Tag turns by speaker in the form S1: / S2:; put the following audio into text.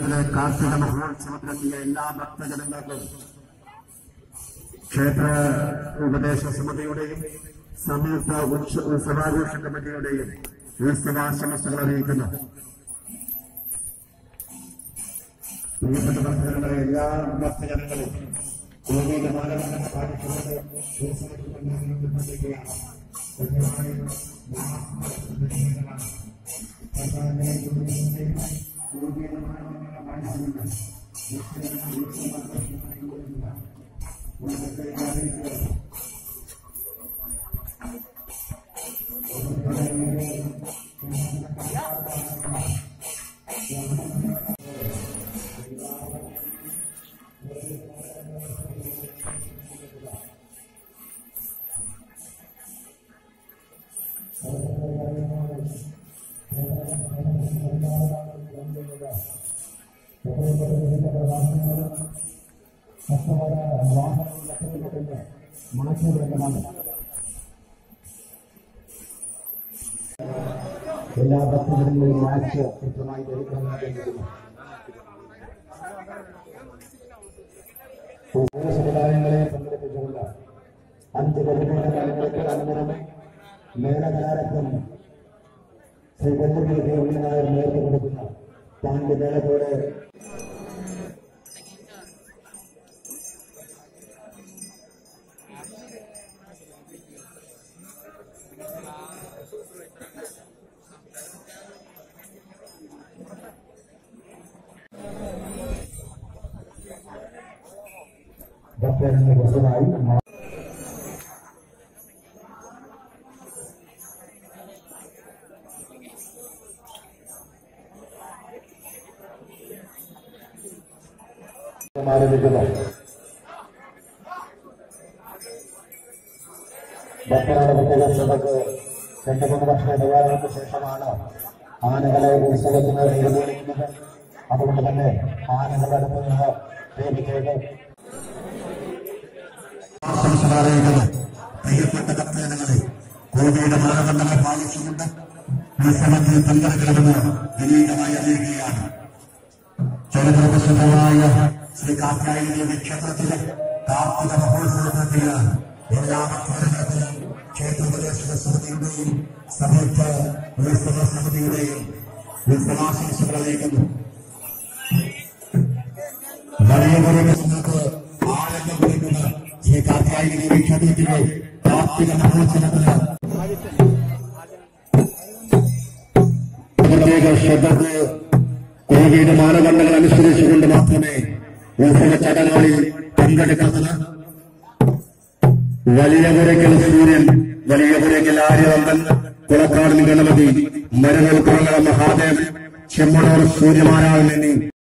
S1: ക്ഷേത്രത്തിലെ കാർത്തിക മഹോത്സവത്തിലെത്തിയ എല്ലാ ഭക്തജനങ്ങൾക്കും ക്ഷേത്ര ഉപദേശ സമിതിയുടെയും സംയുക്ത ഉത്സ- ഉത്സവാഘോഷ കമ്മിറ്റിയുടെയും ഉത്സവാശംസകൾ അറിയിക്കുന്നു പ്രിയപ്പെട്ട ഭക്തജനങ്ങളെ എല്ലാ ഭക്തജനങ്ങളും കോവിഡ് മാനദണ്ഡങ്ങൾ പാലിച്ചുകൊണ്ട് ഉത്സവത്തിൽ പങ്കെടുക്കുകയാണ് കൃത്യമായി മാസ്ക് ധരിക്കേണ്ടതാണ്. സർക്കാരിന്റെ നിർദ്ദേശങ്ങൾ കോവിഡ് മാനദണ്ഡങ്ങൾ പാലിച്ചുകൊണ്ട് ഭക്തജനങ്ങൾ ഉത്സവാഘോഷങ്ങളിൽ ഉൾപ്പെടുക. എല്ലാ ഭക്തജനങ്ങളെയും മാസ്ക് കൃത്യമായി ധരിക്കണം സമുദായങ്ങളെ പങ്കെടുപ്പിച്ചുകൊണ്ട് അഞ്ച് പ്രതികൂല കാര്യങ്ങൾക്ക് അനുഗുണം മേളകലാരത്നം ശ്രീ വെല്ലുവിളി ദേവി നായർ നേതൃത്വം കൊടുക്കുന്ന പാണ്ഡ്യമേളത്തോടെ ഭക്തജനങ്ങളുടെ പ്രസവമായി ആരംഭിക്കുന്നു ഭക്തരുടെ പ്രത്യേക ശ്രദ്ധക്ക് രണ്ട് മൂന്ന് വർഷ ഇടവേളകൾക്ക് ശേഷമാണ് ആനകളെ ഉത്സവത്തിന് നിർവഹിക്കുന്നത് അതുകൊണ്ട് തന്നെ ആനകളുടെ അടുത്ത് നിന്ന് വേദിക്കേക്ക് ആശംസകൾ അറിയിക്കുന്നു പ്രിയപ്പെട്ട ഭക്തജനങ്ങളെ കോവിഡ് മാനദണ്ഡങ്ങൾ പാലിച്ചുകൊണ്ട് ഉത്സവത്തിൽ പങ്കെടുക്കണമെന്ന് വിനീതമായി അറിയിക്കുകയാണ് ചരിത്രപ്രസിദ്ധമായ ശ്രീ കാർത്യായനി ദേവി ക്ഷേത്രത്തിലെ കാർത്തിക മഹോത്സവത്തിലെത്തിയ എല്ലാ ഭക്തജനങ്ങൾക്കും ക്ഷേത്രോപദേശക സമിതിയുടെയും സംയുക്ത ഉത്സവ സമിതിയുടെയും ഉത്സവാശംസകൾ അറിയിക്കുന്നു വലിയ മുരുകങ്ങൾക്ക് ആനന്ദം കുറിക്കുന്ന ശ്രീ കാർത്യായനി ദേവി ക്ഷേത്രത്തിലെ കാർത്തിക മഹോത്സവത്തിന് പ്രത്യേക ശ്രദ്ധക്ക് കോവിഡ് മാനദണ്ഡങ്ങൾ അനുസരിച്ചുകൊണ്ട് മാത്രമേ ഉത്സവ ചടങ്ങുകളിൽ പങ്കെടുക്കുന്നത് വലിയ പുരയ്ക്കൽ സൂര്യൻ വലിയ പുരയ്ക്കൽ ആര്യവന്തൻ കുളക്കാട് ഗണപതി മരുന്നൂർ കുളങ്ങര മഹാദേവൻ ചെമ്മണൂർ സൂര്യമാരാവൻ എന്നീ